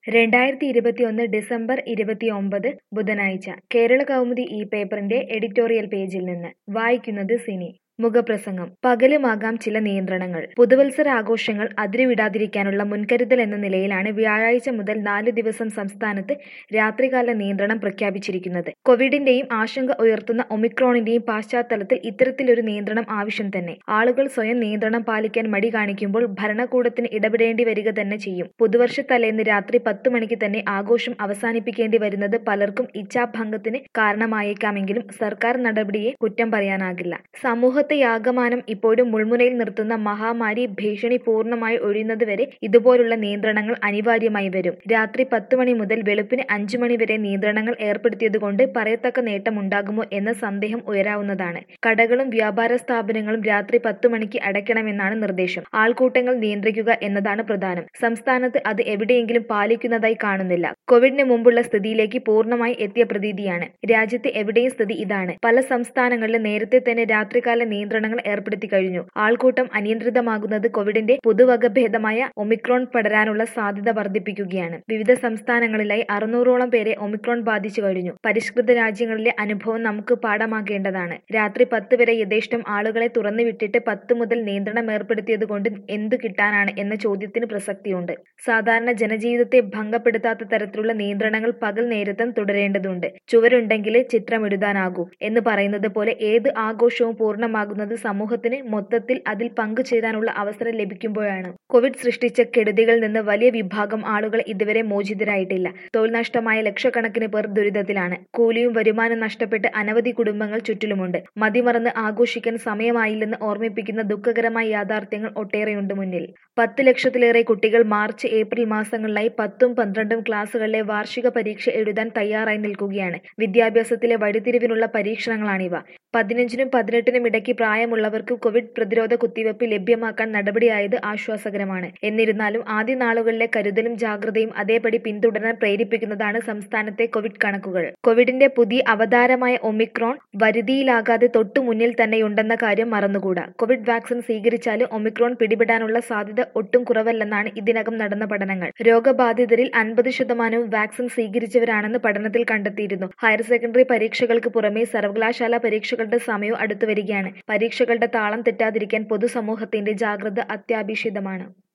രണ്ടായിരത്തി ഇരുപത്തിയൊന്ന് ഡിസംബർ ഇരുപത്തിയൊമ്പത് ബുധനാഴ്ച കേരള കൗമുദി ഈ പേപ്പറിന്റെ എഡിറ്റോറിയൽ പേജിൽ നിന്ന് വായിക്കുന്നത് സിനി മുഖപ്രസംഗം പകലുമാകാം ചില നിയന്ത്രണങ്ങൾ പുതുവത്സര ആഘോഷങ്ങൾ അതിരുവിടാതിരിക്കാനുള്ള മുൻകരുതൽ എന്ന നിലയിലാണ് വ്യാഴാഴ്ച മുതൽ നാല് ദിവസം സംസ്ഥാനത്ത് രാത്രികാല നിയന്ത്രണം പ്രഖ്യാപിച്ചിരിക്കുന്നത് കോവിഡിന്റെയും ആശങ്ക ഉയർത്തുന്ന ഒമിക്രോണിന്റെയും പശ്ചാത്തലത്തിൽ ഇത്തരത്തിലൊരു നിയന്ത്രണം ആവശ്യം തന്നെ ആളുകൾ സ്വയം നിയന്ത്രണം പാലിക്കാൻ മടി കാണിക്കുമ്പോൾ ഭരണകൂടത്തിന് ഇടപെടേണ്ടി വരിക തന്നെ ചെയ്യും പുതുവർഷ തലേന്ന് രാത്രി പത്ത് മണിക്ക് തന്നെ ആഘോഷം അവസാനിപ്പിക്കേണ്ടി വരുന്നത് പലർക്കും ഇച്ഛാഭംഗത്തിന് കാരണമായേക്കാമെങ്കിലും സർക്കാർ നടപടിയെ കുറ്റം പറയാനാകില്ല സമൂഹത്തെ യാഗമാനം ഇപ്പോഴും മുൾമുനയിൽ നിർത്തുന്ന മഹാമാരി ഭീഷണി പൂർണ്ണമായി ഒഴിയുന്നതുവരെ ഇതുപോലുള്ള നിയന്ത്രണങ്ങൾ അനിവാര്യമായി വരും രാത്രി പത്ത് മണി മുതൽ വെളുപ്പിന് അഞ്ചു മണി വരെ നിയന്ത്രണങ്ങൾ ഏർപ്പെടുത്തിയതുകൊണ്ട് പറയത്തക്ക നേട്ടമുണ്ടാകുമോ എന്ന സന്ദേഹം ഉയരാവുന്നതാണ് കടകളും വ്യാപാര സ്ഥാപനങ്ങളും രാത്രി പത്ത് മണിക്ക് അടയ്ക്കണമെന്നാണ് നിർദ്ദേശം ആൾക്കൂട്ടങ്ങൾ നിയന്ത്രിക്കുക എന്നതാണ് പ്രധാനം സംസ്ഥാനത്ത് അത് എവിടെയെങ്കിലും പാലിക്കുന്നതായി കാണുന്നില്ല കോവിഡിന് മുമ്പുള്ള സ്ഥിതിയിലേക്ക് പൂർണ്ണമായി എത്തിയ പ്രതീതിയാണ് രാജ്യത്ത് എവിടെയും സ്ഥിതി ഇതാണ് പല സംസ്ഥാനങ്ങളിലും നേരത്തെ തന്നെ രാത്രികാല നിയന്ത്രണങ്ങൾ ഏർപ്പെടുത്തി കഴിഞ്ഞു ആൾക്കൂട്ടം അനിയന്ത്രിതമാകുന്നത് കോവിഡിന്റെ പുതുവകഭേദമായ ഒമിക്രോൺ പടരാനുള്ള സാധ്യത വർദ്ധിപ്പിക്കുകയാണ് വിവിധ സംസ്ഥാനങ്ങളിലായി അറുന്നൂറോളം പേരെ ഒമിക്രോൺ ബാധിച്ചു കഴിഞ്ഞു പരിഷ്കൃത രാജ്യങ്ങളിലെ അനുഭവം നമുക്ക് പാഠമാക്കേണ്ടതാണ് രാത്രി പത്ത് വരെ യഥേഷ്ടം ആളുകളെ തുറന്നു വിട്ടിട്ട് പത്ത് മുതൽ നിയന്ത്രണം ഏർപ്പെടുത്തിയത് കൊണ്ട് എന്തു കിട്ടാനാണ് എന്ന ചോദ്യത്തിന് പ്രസക്തിയുണ്ട് സാധാരണ ജനജീവിതത്തെ ഭംഗപ്പെടുത്താത്ത തരത്തിലുള്ള നിയന്ത്രണങ്ങൾ പകൽ നേരത്തും തുടരേണ്ടതുണ്ട് ചുവരുണ്ടെങ്കിലേ ചിത്രമെഴുതാനാകൂ എന്ന് പറയുന്നത് പോലെ ഏത് ആഘോഷവും പൂർണ്ണമാകുന്നത് സമൂഹത്തിന് മൊത്തത്തിൽ അതിൽ പങ്കുചേരാനുള്ള അവസരം ലഭിക്കുമ്പോഴാണ് കോവിഡ് സൃഷ്ടിച്ച കെടുതികളിൽ നിന്ന് വലിയ വിഭാഗം ആളുകൾ ഇതുവരെ മോചിതരായിട്ടില്ല തൊഴിൽ നഷ്ടമായ ലക്ഷക്കണക്കിന് പേർ ദുരിതത്തിലാണ് കൂലിയും വരുമാനം നഷ്ടപ്പെട്ട് അനവധി കുടുംബങ്ങൾ ചുറ്റിലുമുണ്ട് മതിമറന്ന് ആഘോഷിക്കാൻ സമയമായില്ലെന്ന് ഓർമ്മിപ്പിക്കുന്ന ദുഃഖകരമായ യാഥാർത്ഥ്യങ്ങൾ ഒട്ടേറെയുണ്ട് മുന്നിൽ പത്ത് ലക്ഷത്തിലേറെ കുട്ടികൾ മാർച്ച് ഏപ്രിൽ മാസങ്ങളിലായി പത്തും പന്ത്രണ്ടും ക്ലാസ്സുകളിലെ വാർഷിക പരീക്ഷ എഴുതാൻ തയ്യാറായി നിൽക്കുകയാണ് വിദ്യാഭ്യാസത്തിലെ വഴിത്തിരിവിനുള്ള പരീക്ഷണങ്ങളാണിവ പതിനഞ്ചിനും പതിനെട്ടിനും ഇടയ്ക്ക് പ്രായമുള്ളവർക്ക് കോവിഡ് പ്രതിരോധ കുത്തിവയ്പ് ലഭ്യമാക്കാൻ നടപടിയായത് ആശ്വാസകരമാണ് എന്നിരുന്നാലും ആദ്യ നാളുകളിലെ കരുതലും ജാഗ്രതയും അതേപടി പിന്തുടരാൻ പ്രേരിപ്പിക്കുന്നതാണ് സംസ്ഥാനത്തെ കോവിഡ് കണക്കുകൾ കോവിഡിന്റെ പുതിയ അവതാരമായ ഒമിക്രോൺ വരുതിയിലാകാതെ തൊട്ടു മുന്നിൽ തന്നെയുണ്ടെന്ന കാര്യം മറന്നുകൂടാ കോവിഡ് വാക്സിൻ സ്വീകരിച്ചാലും ഒമിക്രോൺ പിടിപെടാനുള്ള സാധ്യത ഒട്ടും കുറവല്ലെന്നാണ് ഇതിനകം നടന്ന പഠനങ്ങൾ രോഗബാധിതരിൽ അൻപത് ശതമാനവും വാക്സിൻ സ്വീകരിച്ചവരാണെന്ന് പഠനത്തിൽ കണ്ടെത്തിയിരുന്നു ഹയർ സെക്കൻഡറി പരീക്ഷകൾക്ക് പുറമെ സർവകലാശാല പരീക്ഷകളുടെ സമയവും അടുത്തു വരികയാണ് പരീക്ഷകളുടെ താളം തെറ്റാതിരിക്കാൻ പൊതുസമൂഹത്തിന്റെ ജാഗ്രത അത്യാവശ്യമാണ്